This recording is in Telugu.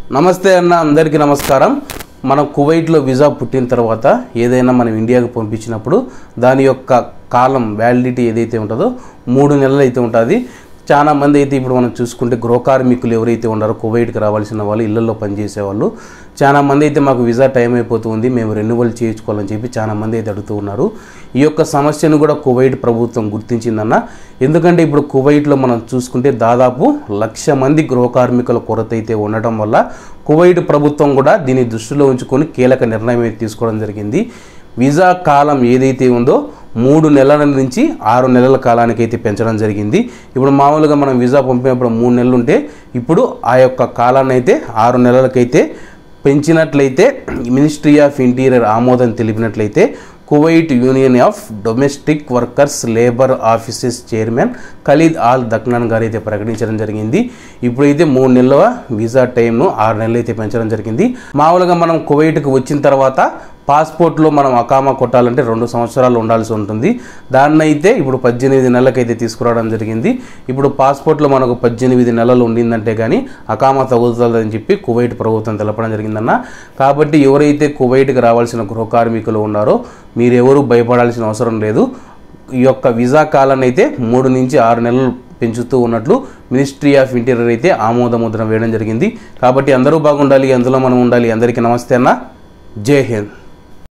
నమస్తే అన్న అందరికీ నమస్కారం మనం కువైట్లో వీసా పుట్టిన తర్వాత ఏదైనా మనం ఇండియాకి పంపించినప్పుడు దాని యొక్క కాలం వ్యాలిడిటీ ఏదైతే ఉంటుందో మూడు నెలలు అయితే ఉంటుంది చాలా మంది అయితే ఇప్పుడు మనం చూసుకుంటే గృహ కార్మికులు ఎవరైతే ఉన్నారో కువైట్కి రావాల్సిన వాళ్ళు ఇళ్లలో పనిచేసే వాళ్ళు చాలా మంది అయితే మాకు వీసా టైం అయిపోతుంది మేము రెన్యువల్ చేయించుకోవాలని చెప్పి చాలా మంది అయితే అడుగుతూ ఉన్నారు ఈ యొక్క సమస్యను కూడా కువైట్ ప్రభుత్వం గుర్తించిందన్న ఎందుకంటే ఇప్పుడు కువైట్లో మనం చూసుకుంటే దాదాపు లక్ష మంది గృహ కార్మికుల కొరత అయితే ఉండటం వల్ల కువైట్ ప్రభుత్వం కూడా దీన్ని దృష్టిలో ఉంచుకొని కీలక నిర్ణయం అయితే తీసుకోవడం జరిగింది వీసా కాలం ఏదైతే ఉందో మూడు నెలల నుంచి ఆరు నెలల కాలానికి అయితే పెంచడం జరిగింది ఇప్పుడు మామూలుగా మనం వీసా పంపినప్పుడు మూడు నెలలు ఉంటే ఇప్పుడు ఆ యొక్క కాలాన్ని అయితే ఆరు నెలలకైతే పెంచినట్లయితే మినిస్ట్రీ ఆఫ్ ఇంటీరియర్ ఆమోదం తెలిపినట్లయితే Kuwait union of domestic workers labour offices chairman Khalid Al Daknan గారు అయితే ప్రకటించడం జరిగింది ఇప్పుడైతే మూడు నెలల వీసా టైంను ఆరు నెలలు అయితే పెంచడం జరిగింది మామూలుగా మనం కువైట్కి వచ్చిన తర్వాత పాస్పోర్ట్లో మనం అకామా కొట్టాలంటే రెండు సంవత్సరాలు ఉండాల్సి ఉంటుంది దాన్ని అయితే ఇప్పుడు పద్దెనిమిది నెలలకైతే తీసుకురావడం జరిగింది ఇప్పుడు పాస్పోర్ట్లో మనకు పద్దెనిమిది నెలలు ఉండిందంటే కానీ అకామా తగులుతుందని చెప్పి కువైట్ ప్రభుత్వం తెలపడం జరిగిందన్న కాబట్టి ఎవరైతే కువైట్కి రావాల్సిన గృహ కార్మికులు ఉన్నారో మీరెవరూ భయపడాల్సిన అవసరం లేదు ఈ యొక్క వీసా కాలాన్ని అయితే మూడు నుంచి ఆరు నెలలు పెంచుతూ ఉన్నట్లు మినిస్ట్రీ ఆఫ్ ఇంటీరియర్ అయితే ఆమోద ముద్ర వేయడం జరిగింది కాబట్టి అందరూ బాగుండాలి అందులో మనం ఉండాలి అందరికీ నమస్తే అన్న జై హింద్